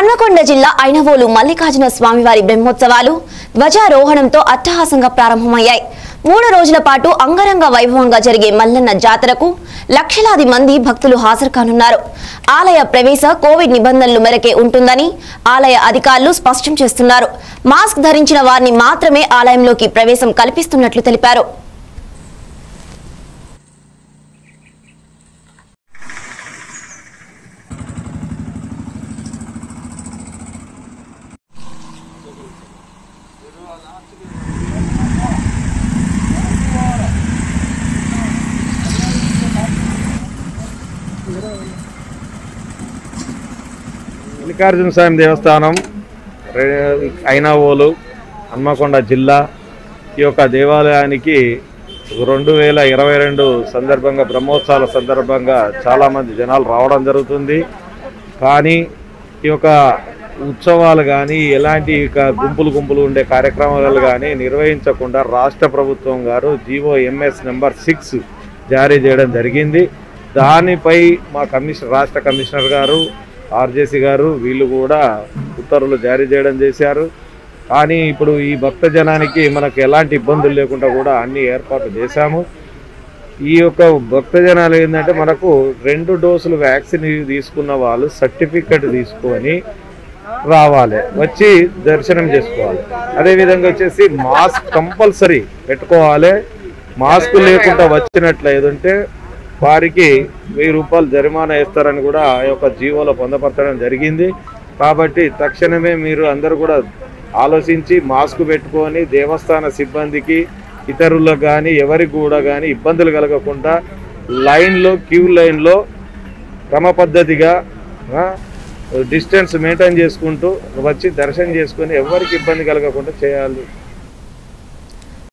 హన్మకొండ జిల్లా ఐనవోలు మల్లికార్జున స్వామివారి బ్రహ్మోత్సవాలు ధ్వజారోహణంతో అట్టహాసంగా ప్రారంభమయ్యాయి మూడు రోజుల పాటు అంగరంగ వైభవంగా జరిగే మల్లన్న జాతరకు లక్షలాది మంది భక్తులు హాజరు కానున్నారు ఆలయ ప్రవేశ కోవిడ్ నిబంధనలు మేరకే ఉంటుందని ఆలయ అధికారులు స్పష్టం చేస్తున్నారు మాస్క్ ధరించిన వారిని మాత్రమే ఆలయంలోకి ప్రవేశం కల్పిస్తున్నట్లు తెలిపారు మల్లికార్జున స్వామి దేవస్థానం రె- ఐనావోలు హన్మకొండ జిల్లా ఈ యొక్క దేవాలయానికి రెండు వేల ఇరవై రెండు సందర్భంగా బ్రహ్మోత్సవాల సందర్భంగా చాలామంది జనాలు రావడం జరుగుతుంది కానీ ఈ యొక్క ఉత్సవాలు కానీ ఎలాంటి ఇక గుంపులు గుంపులు ఉండే కార్యక్రమాలు కానీ నిర్వహించకుండా రాష్ట్ర ప్రభుత్వం గారు జీవో ఎంఎస్ నెంబర్ సిక్స్ జారీ చేయడం జరిగింది దానిపై మా కమిషనర్ రాష్ట్ర కమిషనర్ గారు ఆర్జేసీ గారు వీళ్ళు కూడా ఉత్తర్వులు జారీ చేయడం చేశారు కానీ ఇప్పుడు ఈ భక్త జనానికి మనకు ఎలాంటి ఇబ్బందులు లేకుండా కూడా అన్ని ఏర్పాట్లు చేశాము ఈ యొక్క భక్త జనాలు ఏంటంటే మనకు రెండు డోసులు వ్యాక్సిన్ తీసుకున్న వాళ్ళు సర్టిఫికెట్ తీసుకొని రావాలి వచ్చి దర్శనం చేసుకోవాలి అదేవిధంగా వచ్చేసి మాస్క్ కంపల్సరీ పెట్టుకోవాలి మాస్క్ లేకుండా వచ్చినట్లు ఏదంటే వారికి వెయ్యి రూపాయలు జరిమానా వేస్తారని కూడా ఆ యొక్క జీవోలో పొందపరచడం జరిగింది కాబట్టి తక్షణమే మీరు అందరూ కూడా ఆలోచించి మాస్క్ పెట్టుకొని దేవస్థాన సిబ్బందికి ఇతరులకు కానీ ఎవరికి కూడా కానీ ఇబ్బందులు కలగకుండా లైన్లో క్యూ లైన్లో క్రమ పద్ధతిగా డిస్టెన్స్ మెయింటైన్ చేసుకుంటూ వచ్చి దర్శనం చేసుకొని ఎవరికి ఇబ్బంది కలగకుండా చేయాలి